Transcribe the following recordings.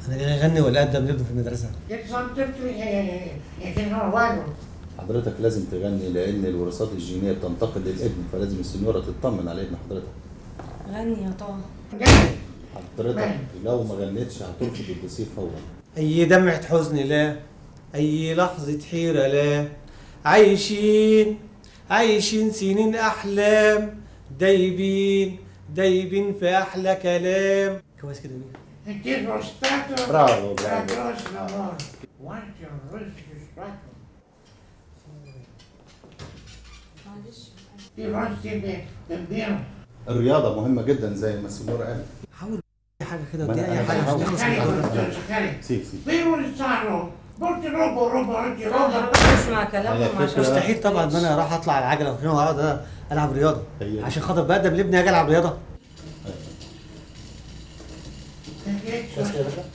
انا جاي اغني ولا اقدم لابني في المدرسه حضرتك لازم تغني لان الوراثات الجينيه بتنتقل للابن فلازم السنيوره تطمن على ابن حضرتك غني يا طه حضرتك لو ما غنيتش هترفض الضيف فورا اي دمعة حزن لا اي لحظة حيرة لا عايشين عايشين سنين احلام دايبين دايبين في احلى كلام كويس كده مين برافو برافو الرياضه مهمه جدا زي ما السنيوره قالت حاول اي حاجة كده ما ودي أنا- اي أنا حاجة هحاول. عشان نخلص من الموضوع ده. سي سي اسمع على كلامهم فكرة- عشان مستحيل طبعا ان انا اروح اطلع على العجله وخليني واقعد العب رياضه هي. عشان خاطر بقدم لابني اجي العب رياضه بس كده يا باشا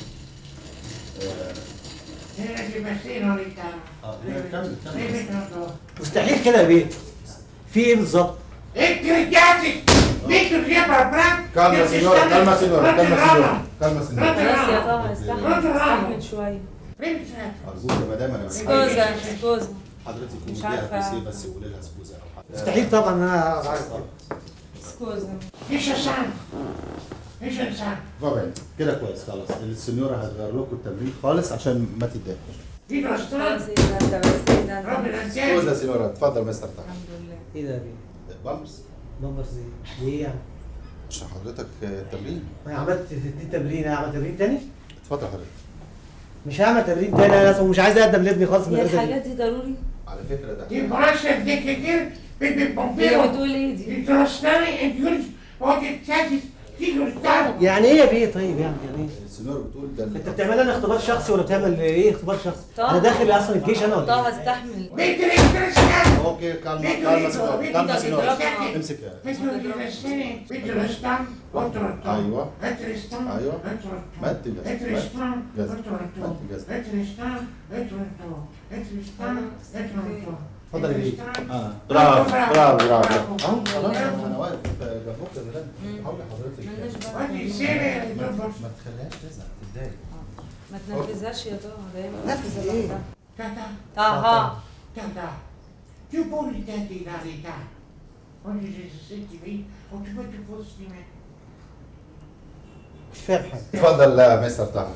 اه كمل كمل مستحيل كده يا بيه في ايه بالظبط؟ كالما سينيورا كالما سينيورا كالما سينيورا كالما سينيورا خلاص يا طه استحمل استحمل شويه ارجوك يا مدام انا بس سكوزا سكوزا حضرتك مش مش عارفه عارفة. بس بس قولي لها سكوزا او حاجه مستحيل طبعا ان انا أقعد أعرف. سكوزا Va bene كده كويس خلاص السنيوره هتغير لكم التمرين خالص عشان ما تتضايقوش خلاص ايه ده انت بس ايه ده انت سكوزا سينيورا اتفضل مستر تحت الحمد لله ايه ده يا بيه؟ بامبرز بامبرز ايه؟ ليه يعني؟ عشان حضرتك تمرين انا عملت اتنين تمرين اعمل تمرين تاني؟ اتفضل حضرتك مش هعمل تمرين تاني انا اصلا مش عايز اقدم لابني خالص من هي المدرسه الحاجات دي دي ضروري على فكره ده هي بتقول ايه دي يعني ايه يا بيه طيب يعني يعني ايه؟ السنيوره بتقول ده انت بتعمل لنا اختبار شخصي ولا بتعمل ايه اختبار شخصي؟ طبعا. انا داخل اصلا الجيش انا ولا طه ايه؟ استحمل اوكي كالما كالما سينيورا كالما سينيورا امسك يا ايوه ايوه مد جزم مد جزم مد جزم اتفضل يا بيه اه برافو برافو برافو اهو خلاص انا واقف جنبك يا مدام حاولي مالناش حضرتك بقى ما تخليهاش تزعل تتضايق ما تنفذهاش يا طه ده هي نفذ ايه؟ طه ها مش فاهم حاجه اتفضل لا مستر طه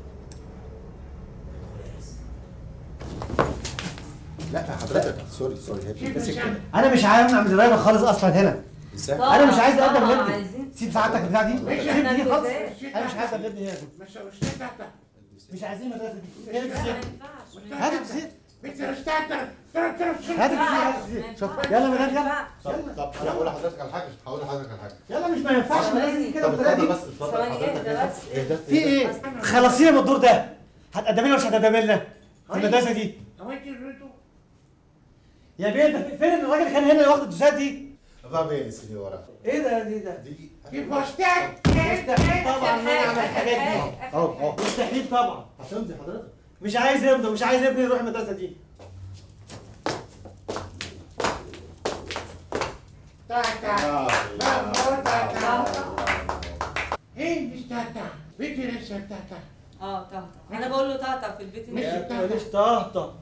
لا حضرتك سوري سوري هي بتمسك كده انا مش عايز اعمل رياضه خالص اصلا هنا ازاي؟ طه، انا مش عايز طه، اقدم لابني عايزين سيب ساعتك بتاع دي مش سيب دي خالص هننفذها. انا مش عايز اقدم لابني هنا مش عايزين المدرسه دي هي لا، بتسيب. ما ينفعش هات الكسير هات الكسير هات الكسير شوف يلا مدام يلا طب طب انا هقول لحضرتك على حاجه هقول لحضرتك على حاجه يلا مش ما ينفعش المدرسه دي كده طب بالطريقه اتفضل دي بس اتفضل ثواني حضرتك اهدى بس اهدى في ايه؟ خلصينا من الدور ده هتقدمي لنا ولا مش هتقدمي لنا؟ في المدرسه دي يا بيه انت فين الراجل اللي كان هنا واخد الدوسات دي؟ فا بيني سينيورا ايه ده دي ده؟ دي مستحيل طبعا ان انا اعمل الحاجات دي اهو اهو مستحيل طبعا هتمضي حضرتك مش عايز ابني مش عايز ابني يروح المدرسه دي اه طه انا بقول له طه في البيت يا اللي تقوليش طهطه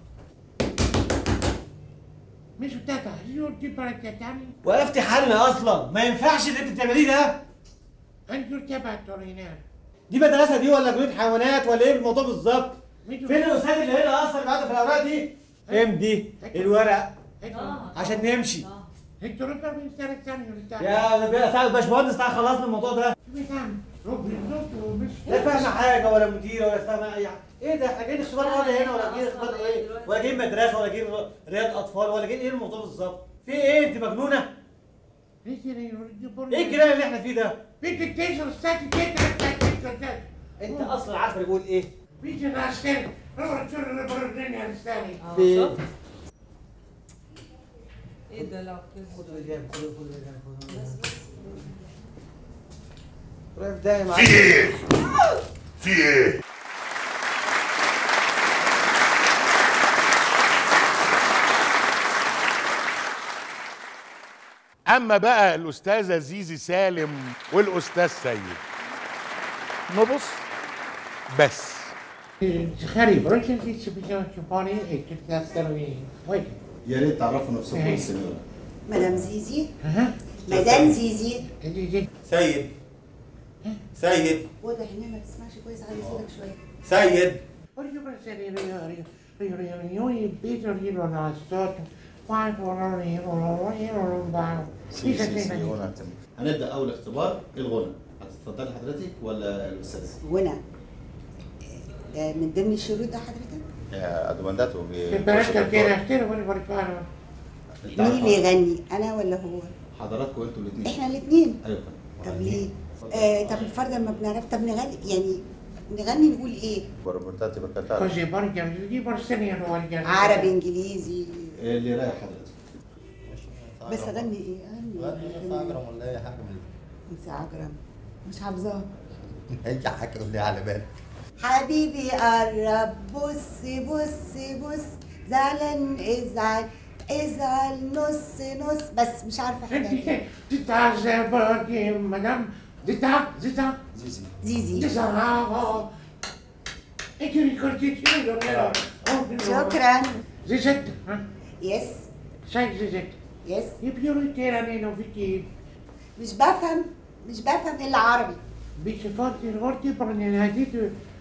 وقفتي حالنا اصلا ما ينفعش اللي انت بتعمليه ده دي مدرسه دي ولا جنود حيوانات ولا ايه الموضوع بالظبط فين الاستاذ اللي هنا اصلا اللي قاعد في الاوراق دي امضي الورق طه عشان نمشي طه يا باشمهندس تعالى خلصنا الموضوع ده لا فاهمه حاجه ولا مديره ولا فاهمه اي حاجه ايه ده احنا جايين اختبار رياضه هنا ولا جايين اختبار ايه ولا جايين مدرسه ولا جايين رياض اطفال ولا جايين ايه الموضوع بالظبط في ايه انت مجنونه ايه الكلام اللي احنا فيه ده انت اصلا عارف انا بقول ايه اه في- شفت ايه ده لو كده خدوا اللي جاي خدوا خدوا اللي جاي خدوا بس بس رايح في داهيه في معاك ايه؟ في ايه؟ اما بقى الاستاذه زيزي سالم والاستاذ سيد نبص بس Gary, broodje zit ze bij zo'n pony. Ik heb dat stel weer. Wait. يا ريت تعرفوا نفسكم السنيوره مدام زيزي Aha. مدام زيزي En die zegt, سيد سيد واضح انها ما تسمعش كويس على صوتك شويه سيد what are you going to say? Rio, Rio, Rio, Rio, Rio, Rio, Peter, Rio, na start. Five, Rio, Rio, Rio, Rio, Rio, سي- سي- سي- Rio. هنا هتم. هنبدا اول اختبار الغنى هتتفضلي حضرتك ولا الاستاذ؟ غنى ده من ضمن الشروط ده حضرتك ادومنداتو Temperatura que era estero, bueno, por favor. مين اللي يغني انا ولا هو حضراتكم انتوا الاثنين احنا الاثنين ايوه طب ليه آه طب الفرد ما بنعرف طب نغني يعني نغني نقول ايه بربرتاتي بركاتاري Così, porca, di Borsenia, porca. عربي انجليزي اللي رايح حضرتك بس اغني ايه اغني عجرم ولا اي حاجه من انسى عجرم مش حافظاها اي حاجه اللي على بالك حبيبي قرب بص بص بص زعلان ازعل ازعل نص نص بس مش عارفه حاجه Senti, zitta, porca, madame. Zitta, zitta. زيزي زيزي Zitta, bravo. E ti ricordi che io non ero. شكرا Zizette, eh? يس Sai Zizette? يس I più erano in officina. مش بفهم مش بفهم الا عربي Dice forti, forti, prendere dito.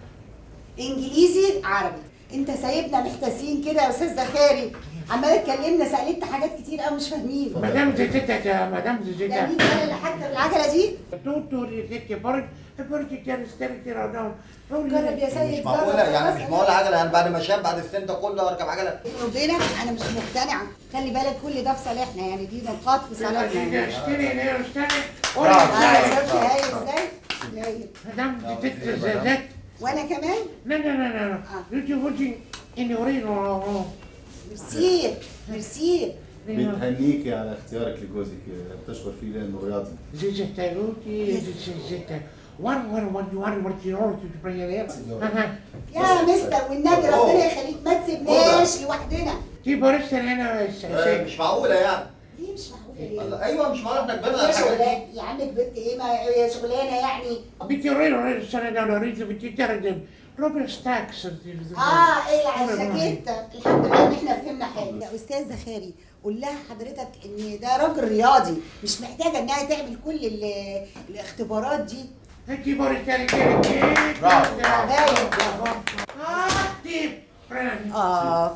انجليزي عربي انت سايبنا محتاسين كده يا استاذ زخاري عمال تكلمنا سالت حاجات كتير قوي مش فاهمين Madame Zizette, Madame ده Zizette. مين ده اللي حتى بالعجله دي Tutto Zizette, porca, e porca che era stereo, era down. جرب يا سيد مش جرب معقوله يعني مش خلاص. معقوله عجله يعني بعد ما شاب بعد السن ده كله اركب عجله بيني وبينك انا مش مقتنعه خلي بالك كل ده في صالحنا يعني دي نقاط في صالحنا يعني. Stare, nero, stare. اه Ora, شفت هاي ازاي هايل. Madame Zizette, Zizette. وانا كمان No, no, no, no, no. Io ti voglio in orino. ميرسي ميرسي بتهنيكي على اختيارك لجوزك بتشكر فيه لانه رياضي Zizette, Ruti, Zizette. One, one, one, one, one, one, one, to prendere. يا مستر والنبي ربنا يخليك ما تسيبناش لوحدنا Ti vorrei essere una آه، مش معقوله يعني ليه مش معقوله ليه؟ الله، ايوه مش معقوله احنا كبرنا هي على الحاجات دي شغلانه يا عم كبرت ايه ما هي شغلانه يعني Bicchiorino, sarei da una risa, bicchiere proprio stacks. اه ايه على الجاكيته الحمد لله ان احنا فهمنا حاجه يا استاذ زخاري قول لها حضرتك ان ده راجل رياضي مش محتاجه انها تعمل كل ال- الاختبارات دي E ti vorrei stare bene. Bravo, bravo. Ah, ti prendi. اه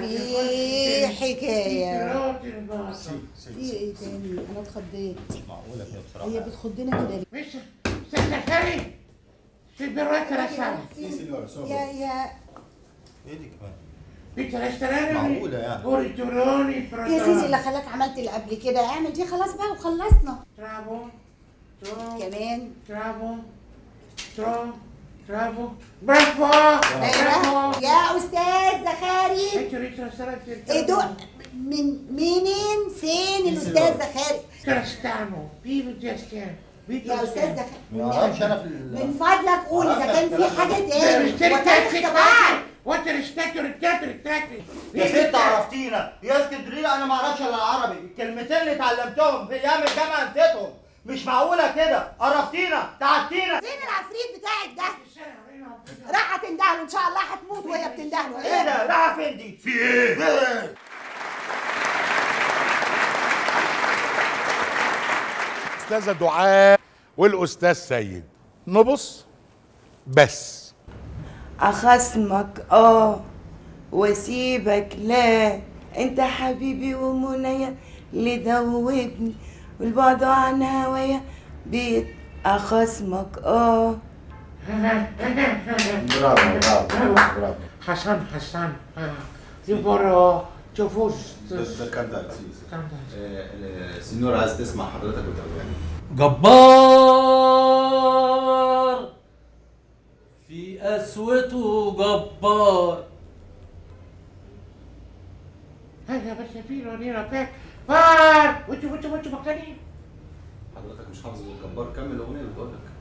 في حكايه في ايه تاني انا اتخضيت معقوله كده بصراحه هي بتخضنا كده ليه Invece, se Zachary, se verrà la sala. يا يا ايه دي كمان Pizza restaurante. معقولة يعني. Origioroni, يا سيدي اللي pronto. خلاك عملت اللي قبل كده اعمل دي خلاص بقى وخلصنا Bravo. Bravo. كمان Bravo. Bravo. Bravo. Bravo. ايوه Bravo. يا استاذ زخاري Ecco, ristorante. ايه دول من منين فين الاستاذ زخاري Cristiano, vivo di Cristiano. Vivo يا استاذ زخاري ما اعرفش انا في من ال- فضلك قول اذا كان في حاجه تاني وتاني Cristiano. اختبار What a rispetto, rispetto, rispetto. يا ست عرفتينا يا اسكندريه انا ما اعرفش الا العربي الكلمتين اللي اتعلمتهم في ايام الجامعه نسيتهم مش معقوله كده عرفتينا تعبتينا فين العفريت بتاعك ده راح تندهله ان شاء الله هتموت وهي بتندهله ايه ده رايحه فين دي في ايه؟ استاذه دعاء والاستاذ سيد نبص بس أخصمك آه واسيبك لا انت حبيبي ومنيا اللي دوبني والبعد عن هوايا بيت أخصمك آه برافو برافو برافو Hassan, Hassan. Io vorrò تشوفوش ده كان ده السنيور عايز تسمع حضرتك وترجعني جبار في قسوته جبار هذا بس في رونينا فات فار وانتوا وانتوا وانتوا مكانين حضرتك مش حافظ الجبار كمل الاغنيه اللي بتقول لك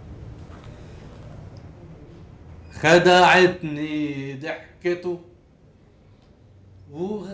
خدعتني ضحكته وغ...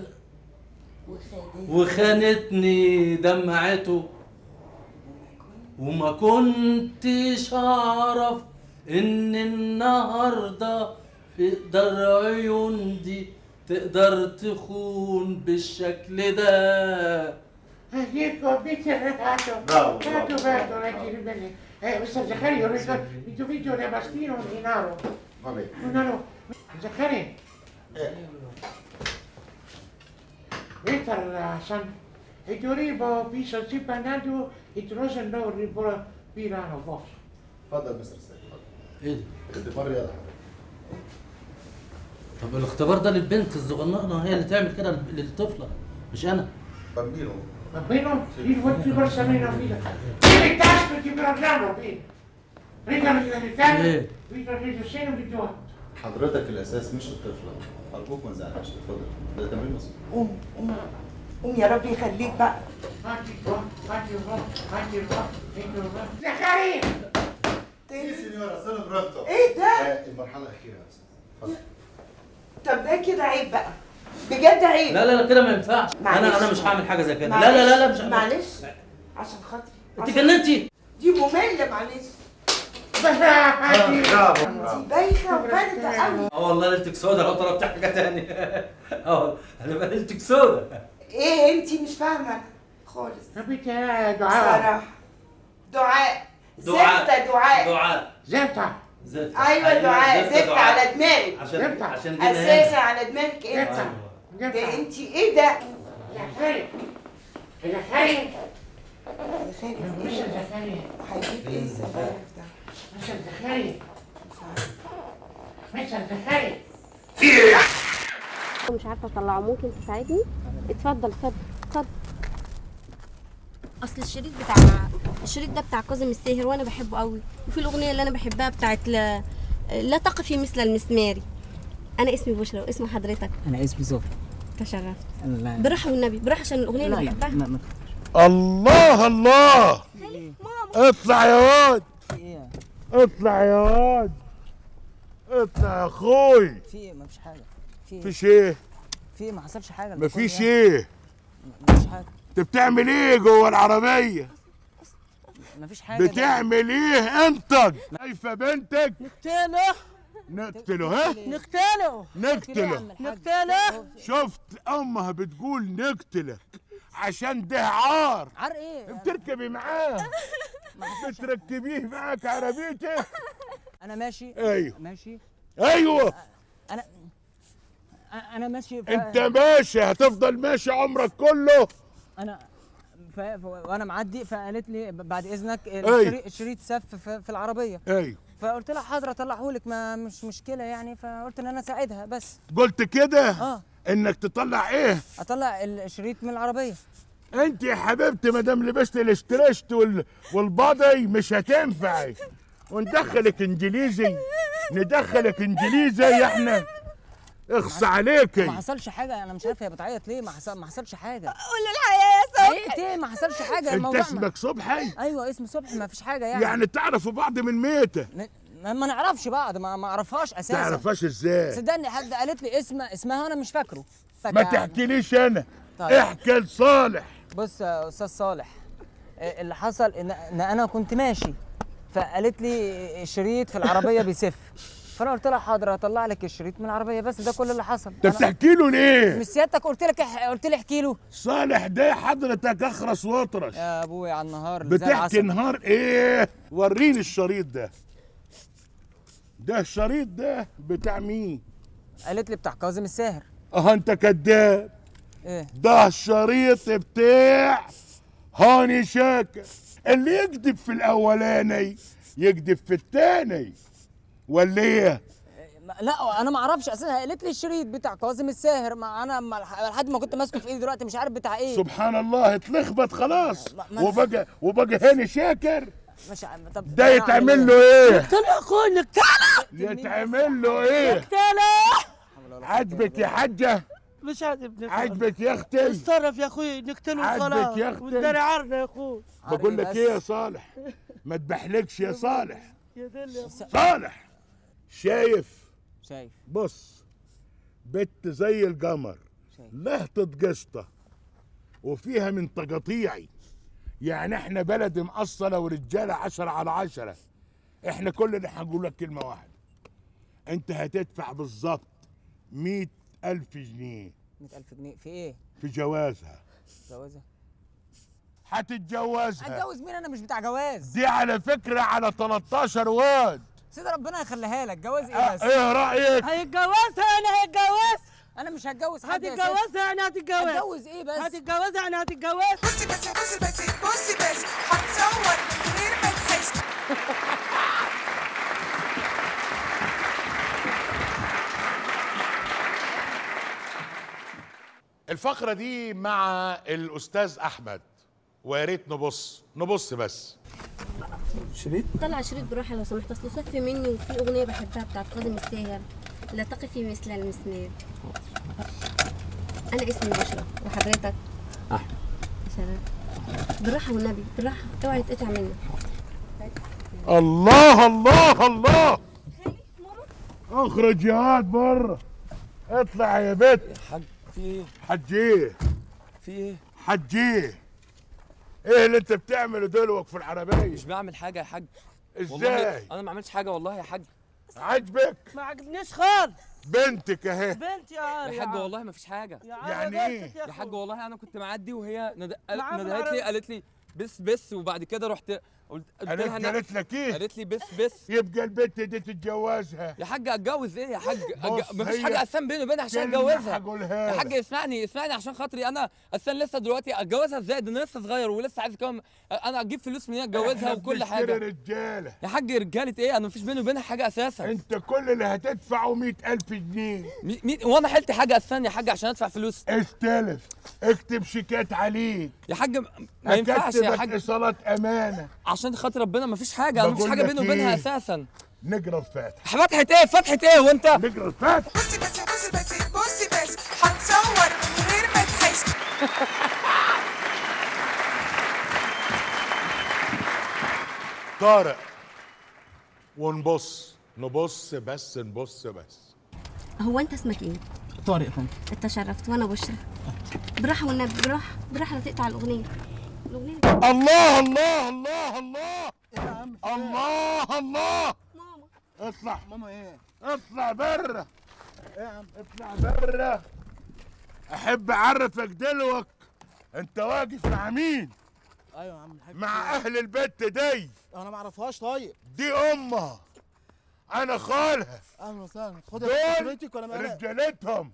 وخانتني دمعته وما كنتش اعرف ان النهارده تقدر عيون دي تقدر تخون بالشكل ده Ecco, bitte regato. Bravo, Tanto bravo, bello, bravo, leggere bene. Eh, Mr. Zaccaria, il tuo video è bastino di naro. Va bene. Un naro. Zaccaria. Peter, san. E tu ribo, piso, si pandato, e tu rosa no, ribo, pirano, vos. اتفضل مستر سيد اتفضل ايه ده؟ اختبار رياضه طب الاختبار ده للبنت الصغننه هي اللي تعمل كده للطفله مش انا بامبينو Bambino, il vuoi ti versa meno vita. Tieni il tasto e ti programmo, qui. Riga l'Italia, ايه Vito Reggio Seno di Giovanni. حضرتك الاساس مش الطفله ارجوك ما تزعلش اتفضل ده تمرين بسيط قوم قوم قوم يا رب يخليك بقى Fatti qua, fatti qua, fatti qua, fatti qua. Zaccaria! ايه سينيورا سنة برونتو ايه ده؟ المرحله الاخيره يا استاذ اتفضل طب ده كده عيب بقى بجد عيب لا لا لا كده ما ينفعش معلش. انا انا مش هعمل حاجه زي كده لا لا لا لا مش معلش عشان خاطري انت عشان- جننتي دي مملة معلش برافو دي برافو بايخة وباردة قوي اه والله ليلتك سودا لو طلبت حاجه تاني اه هتبقى ليلتك سودا ايه انتي مش فاهمة خالص Capite, eh, dai. بصراحة دعاء دعاء. زفتة دعاء دعاء Zepta, زفت ايوه دعاء زفت دعاء. على دماغك عشان زفت. عشان كده اساسا هنا. على دماغك انت zepta, ده zepta. انتي ايه ده؟ Zaccaria. Zaccaria. يا خالد Mr. ايه Zaccaria. هيجيب ايه السبايك ده؟ Mr. Zaccaria. مش عارفة. Mr. Zaccaria. مش عارفه اطلعه ممكن تساعدني اتفضل اتفضل اتفضل اصل الشريط بتاع الشريط ده بتاع كاظم الساهر وانا بحبه قوي وفي الاغنيه اللي انا بحبها بتاعت لا, لا تقفي مثل المسماري انا اسمي بشرى واسم حضرتك انا اسمي صبري تشرفت انا لا بالراحه والنبي بالراحه عشان الاغنيه لا اللي لا بحبها ما ما الله الله ماما اطلع يا واد في ايه اطلع يا واد اطلع يا اخوي في ايه ما فيش حاجه في ايه مفيش ايه في ايه ما حصلش حاجه مفيش يعني. ايه ما فيش حاجه انت بتعمل ايه جوه العربيه ما فيش حاجه ده- بتعمل ايه انت شايفه بنتك نقتله نقتله ها نقتله نقتله نقتله شفت امها بتقول نقتلك عشان ده عار عار ايه بتركبي معاه بتركبيه معاك عربيته انا ماشي ايوه ماشي ايوه انا انا ماشي ف... انت ماشي هتفضل ماشي عمرك كله انا ف... ف... وانا معدي فقالت لي بعد اذنك أيوة. الشريط, الشريط سف في, في العربيه ايوه فقلت لها حاضر اطلعه لك ما مش مشكله يعني فقلت ان انا اساعدها بس قلت كده اه انك تطلع ايه اطلع الشريط من العربيه انت يا حبيبتي ما دام لبست الاستريشت وال... والبادي مش هتنفعي وندخلك انجليزي ندخلك انجليزي احنا اخص عليكي ما حصلش حاجه انا مش عارف هي بتعيط ليه ما حصل ما حصلش حاجه قول له الحقيقه يا عيقت ايه ما حصلش حاجه انت الموضوع ما- اسمك صبحي ايوه اسمي صبحي ما فيش حاجه يعني, يعني تعرفوا بعض من ميته ما, ما نعرفش بعض ما ما اعرفهاش اساسا تعرفاش ازاي صدقني حد قالت لي اسم اسمها وانا مش فاكره ما فك- تحكيليش انا طيب. احكي لصالح بص يا استاذ صالح إيه اللي حصل ان ان انا كنت ماشي فقالت لي الشريط في العربيه بيسف فانا قلت لها حاضر هطلع لك الشريط من العربيه بس ده كل اللي حصل انت بتحكي له ليه مش سيادتك قلت لك اح- قلت لي احكي له صالح ده حضرتك اخرس واطرش يا ابويا على النهار اللي زي بتحكي العسل. نهار ايه وريني الشريط ده ده الشريط ده بتاع مين قالت لي بتاع كاظم الساهر اه انت كذاب ايه ده الشريط بتاع هاني شاكر اللي يكذب في الاولاني يكذب في التاني ولا ايه ما- لا انا ما اعرفش اساسا قالت لي الشريط بتاع كاظم الساهر ما انا ما لحد ما كنت ماسكه في ايدي دلوقتي مش عارف بتاع ايه سبحان الله اتلخبط خلاص ما- ما- وبقى وبقى هاني شاكر مش عارف طب ده أنا يتعمل أعمل له ايه نقتله يا اخوي نقتله يتعمل له ايه نقتله عجبك يا حجه مش عاجبني عجبك يا اختي اتصرف يا اخوي نقتله عاجبك يا اختي والدار عرضه يا اخوي بقول لك ايه يا صالح ما تبحلكش يا صالح يا دل يا أخوي. صالح شايف شايف بص بنت زي القمر شايف. لهطة قشطة وفيها من تقطيعي يعني احنا بلد مقصلة ورجالة عشرة على عشرة احنا كلنا هنقول لك كلمه واحده انت هتدفع بالظبط مئة ألف جنيه 100000 جنيه في ايه؟ في جوازها جوازه هتتجوزها اتجوز مين انا مش بتاع جواز دي على فكره على 13 واد سيدي ربنا يخليها لك جواز ايه بس ايه رايك هيتجوزها انا هيتجوز انا مش هتجوز حد يا ست. هتتجوزها انا هتتجوز هتجوز ايه بس هتتجوزها انا هتتجوز بصي بس بصي بس بصي بس هتصور من غير ما تحس الفقره دي مع الاستاذ احمد ويا ريت نبص نبص بس شريط طلع شريط براحة لو سمحت اصل صفي مني وفي اغنية بحبها بتاعت كاظم الساهر لا تقفي مثل المسمار انا اسمي بشرى وحضرتك احمد شرف بالراحة والنبي بالراحة اوعي تقطع منك الله الله الله اخرج يا واد بره اطلع يا بت حاج في ايه؟ حجيه في ايه؟ حجيه ايه اللي انت بتعمله دلوك في العربيه مش بعمل حاجه يا حاج ازاي؟ والله انا ما عملتش حاجه والله يا حاج عاجبك ما عجبنيش خالص بنتك اهي بنت يا يا حاج والله ما فيش حاجه يعني ايه؟ يا حاج والله انا كنت معدي وهي ند... معاه في ندهت لي العربية. قالت لي بس بس وبعد كده رحت قلت قلت قالت لها أنا- قالت لك ايه؟ قالت لي بس بس يبقى البت دي تتجوزها يا حاج اتجوز ايه يا حاج بص، أتج- مفيش هي حاجه اساسا بيني وبينها عشان كلمة اتجوزها هقولها يا حاج لك. اسمعني اسمعني عشان خاطري انا اساسا لسه دلوقتي اتجوزها ازاي ده انا لسه صغير ولسه عايز كمان انا اجيب فلوس منين اتجوزها إحنا وكل بنشتري حاجه رجاله يا حاج رجاله ايه انا مفيش بيني وبينها حاجه اساسا انت كل اللي هتدفعه مئة ألف جنيه مي... مي... وانا حلت حاجه اساسا يا حاج عشان ادفع فلوس استلف اكتب شيكات عليك يا حاج ما ينفعش يا أكتبك حاج ايصالات امانه عشان خاطر ربنا مفيش حاجه انا مفيش بقول حاجه لك بيني وبينها إيه؟ اساسا نقرا الفاتحه فتحة ايه فتحة ايه وانت نقرا الفاتحه بصي بس بصي بس بصي بس هتصور من غير ما تحس طارق ونبص نبص بس نبص بس هو انت اسمك ايه؟ طارق يا فندم انت شرفت وانا بشرى بالراحة والنبي بالراحة بالراحة لا تقطع الاغنية الاغنية الله الله الله الله الله الله ماما اطلع ماما ايه؟ اطلع بره ايه يا عم؟ اطلع بره احب اعرفك دلوك انت واقف مع مين ايوه يا عم الحاج مع اهل البت دي انا ما اعرفهاش طيب دي امها انا خالها اهلا وسهلا خد دول حضرتك ولا مالك رجالتهم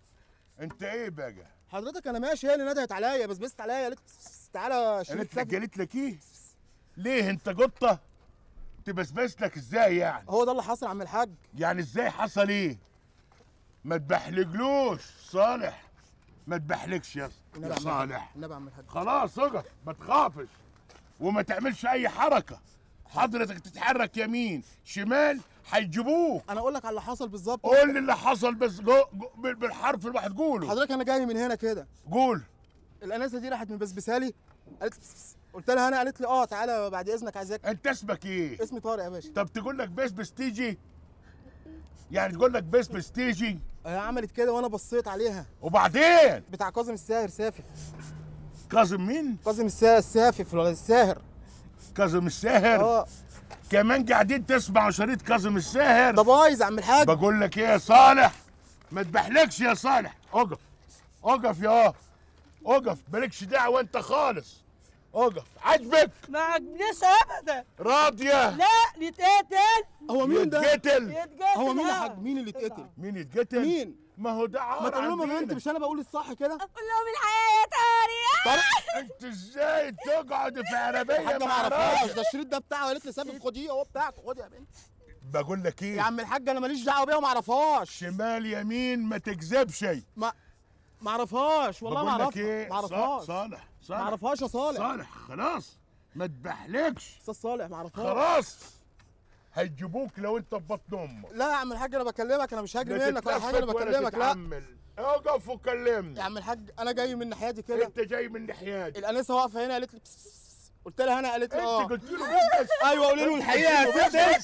انت ايه بقى حضرتك انا ماشي هي اللي ندهت عليا بس بس عليا قالت تعالى شريك قالت لك سافر قالت لك ايه ليه انت قطه تبسبس لك ازاي يعني هو ده اللي حصل يا عم الحاج يعني ازاي حصل ايه ما تبحلجلوش صالح ما تبحلجش يا النبي يا يا عم صالح الحاج النبي يا عم الحاج خلاص اقف ما تخافش وما تعملش اي حركه حضرتك تتحرك يمين شمال هيجيبوك انا اقول لك على اللي حصل بالظبط قول لي اللي حصل بس جو جو بال- بالحرف الواحد قوله حضرتك انا جاي من هنا كده قول الانسه دي راحت مبسبسها لي قالت لي بس- قلت لها انا قالت لي اه تعالى بعد اذنك عايزاك انت اسمك ايه اسمي طارق يا باشا طب تقول لك بس بس تيجي يعني تقول لك بس بس تيجي هي عملت كده وانا بصيت عليها وبعدين بتاع كاظم الساهر سافف كاظم مين كاظم الساهر السافف ولا الساهر كاظم الساهر اه كمان قاعدين تسمعوا شريط كاظم الساهر ده بايظ يا عم الحاج بقول لك ايه يا صالح ما تبحلكش يا صالح اقف اقف يا اقف مالكش دعوه انت خالص اقف عاجبك ما عجبنيش ابدا راضيه لا نتقتل هو مين ده يتقتل يتقتل هو مين يا ها. حاج مين اللي اتقتل مين يتقتل مين ما هو ده عار ما تقول لهم يا عندنا. بنت مش انا بقول الصح كده قول لهم الحياة يا طارق انت ازاي تقعد في عربيه حاجه ما مع اعرفهاش راجل ده الشريط ده بتاعه قالت لي سافف خديه اهو بتاعك خد يا بنت بقول لك يا ايه عم الحاج انا ماليش دعوه بيها وما اعرفهاش شمال يمين ما تكذبش ما ما اعرفهاش والله ما بقول لك اعرفها ايه ما اعرفهاش صالح ما صالح اعرفهاش يا صالح صالح خلاص ما تبحلكش استاذ صالح ما اعرفهاش خلاص هيجيبوك لو انت في بطن امك لا يا عم الحاج انا بكلمك انا مش هاجري لا منك ولا حاجه انا تتلفت ولا بكلمك لا تتعمل. اقف وكلمني يا عم الحاج انا جاي من ناحيتي كده انت جاي من ناحيتي الانسه واقفه هنا قالت لي بس- بس- بس. قلت لها هنا قالت لي اه انت قلت له بس بس ايوه قولي له الحقيقه يا ست انت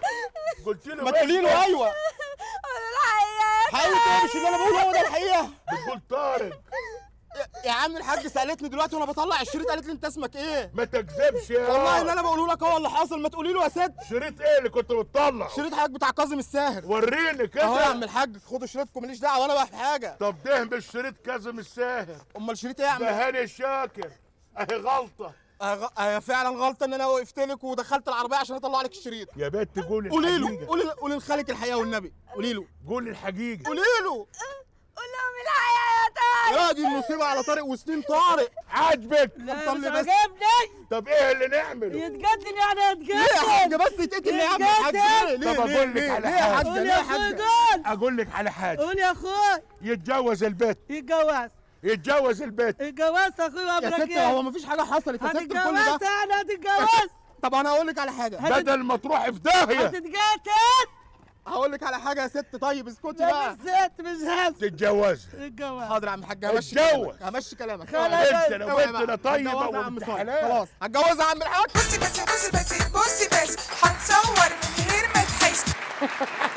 قلت له ما بس تقولي بس. له ايوه الحقيقة حقيقه ايه مش اللي انا بقوله هو ده الحقيقه بتقول طارق يا عم الحاج سالتني دلوقتي وانا بطلع الشريط قالت لي انت اسمك ايه ما تكذبش يا والله اللي انا بقوله لك هو اللي حاصل ما تقولي له يا ست شريط ايه اللي كنت بتطلع شريط حضرتك بتاع كاظم الساهر وريني كده اهو يا عم الحاج خدوا شريطكم ماليش دعوه وانا بقى في حاجه طب ده مش شريط كاظم الساهر امال شريط ايه يا عم ده هاني شاكر اهي غلطه آه غ- آه فعلا غلطه ان انا وقفت لك ودخلت العربيه عشان اطلع لك الشريط يا بنت قولي قولي له الحقيقة. قولي قولي لخالك الحقيقه والنبي قولي له قولي الحقيقه قولي له قول لهم الحقيقه يا دي المصيبه على طارق وسنين طارق عاجبك لا طب مش لي بس عاجبني طب ايه اللي نعمله يتقدم يعني يتقدم ليه يا حاج بس يتقتل ليه يا عم الحاج ليه ليه طب اقول لك ليه على ليه يا حاج حاجه قول ليه يا يا اخوي حاج قول اقول لك على حاجه قول يا اخوي يتجوز البيت يتجوز يتجوز البيت اتجوزت اخوي يا وابرك ست هو مفيش حاجه حصلت يا ست كل هتتجوزت ده انا هتتجوز طب انا هقول لك على حاجه بدل ما تروح في داهيه هتتقتل هقول لك على حاجه يا ست طيب اسكتي لا بقى مش ست مش هست تتجوز اتجوز حاضر يا عم الحاج همشي اتجوز. كلامك همشي كلامك خلاص. انت لو اوعى انت بقى. لا طيبه هتجوزها يا عم وبنت صالح. حلال خلاص هتجوزها يا عم الحاج بصي بس بصي بس بصي بس هتصور من غير ما تحس